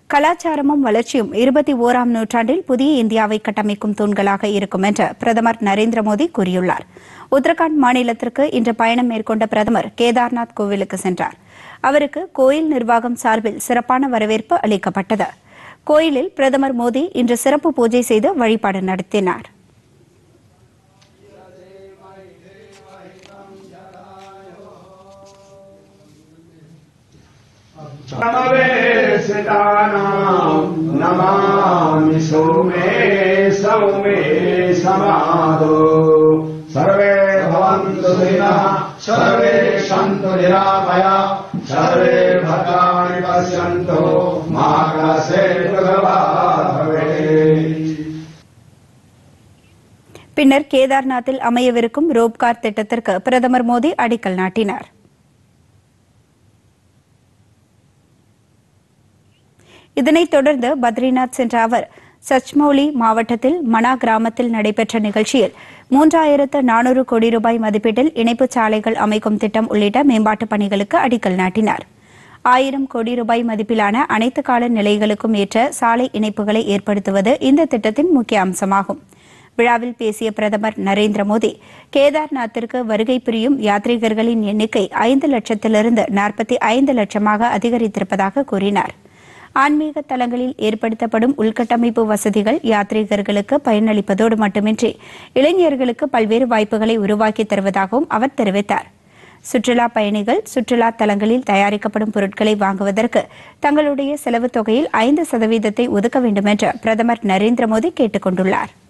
கலாச்சாரமும் வளர்ச்சியும் இருபத்தி ஓராம் நூற்றாண்டில் புதிய இந்தியாவை கட்டமைக்கும் தூண்களாக இருக்கும் என்று பிரதமர் நரேந்திர மோடி கூறியுள்ளார் உத்தரகாண்ட் மாநிலத்திற்கு இன்று பயணம் மேற்கொண்ட பிரதமர் கேதார்நாத் கோவிலுக்கு சென்றார் அவருக்கு கோயில் நிர்வாகம் சார்பில் சிறப்பான வரவேற்பு அளிக்கப்பட்டது கோயிலில் பிரதமர் மோடி இன்று சிறப்பு பூஜை செய்து வழிபாடு நடத்தினார் समवेशितानाम् नमामि सौमे सौमे समादो सर्वे भवन्तु सुखिनः सर्वे सन्तु निरामया सर्वे भद्राणि पश्यन्तु मा कश्चित् दुःखभाग् भवेत् பின்னர் கேதார்நாத்தில் அமையவிருக்கும் ரோப்கார் திட்டத்திற்கு பிரதமர் மோடி அடிக்கல் நாட்டினார் இதனைத் தொடர்ந்து பத்ரிநாத் சென்ற அவர் சச்மௌலி மாவட்டத்தில் மனா கிராமத்தில் நடைபெற்ற நிகழ்ச்சியில் மூன்றாயிரத்து நானூறு கோடி ரூபாய் மதிப்பீட்டில் இணைப்புச் சாலைகள் அமைக்கும் திட்டம் உள்ளிட்ட மேம்பாட்டுப் பணிகளுக்கு அடிக்கல் நாட்டினார் ஆயிரம் கோடி ரூபாய் மதிப்பிலான அனைத்து கால நிலைகளுக்கும் ஏற்ற சாலை இணைப்புகளை ஏற்படுத்துவது இந்த திட்டத்தின் முக்கிய அம்சமாகும் விழாவில் பேசிய பிரதமர் நரேந்திர மோடி கேதார்நாத்திற்கு வருகை புரியும் யாத்ரீகர்களின் எண்ணிக்கை ஐந்து லட்சத்திலிருந்து நாற்பத்தி ஐந்து லட்சமாக அதிகரித்திருப்பதாக கூறினார் ஆன்மீக தலங்களில் ஏற்படுத்தப்படும் உள்கட்டமைப்பு வசதிகள் யாத்ரீகர்களுக்கு பயனளிப்பதோடு மட்டுமின்றி இளைஞர்களுக்கு பல்வேறு வாய்ப்புகளை உருவாக்கி தருவதாகவும் அவர் தெரிவித்தார் சுற்றுலா பயணிகள் சுற்றுலா தலங்களில் தயாரிக்கப்படும் பொருட்களை வாங்குவதற்கு தங்களுடைய செலவுத் தொகையில் ஐந்து சதவீதத்தை ஒதுக்க வேண்டும் என்று பிரதமர் நரேந்திர மோடி கேட்டுக் கொண்டுள்ளார்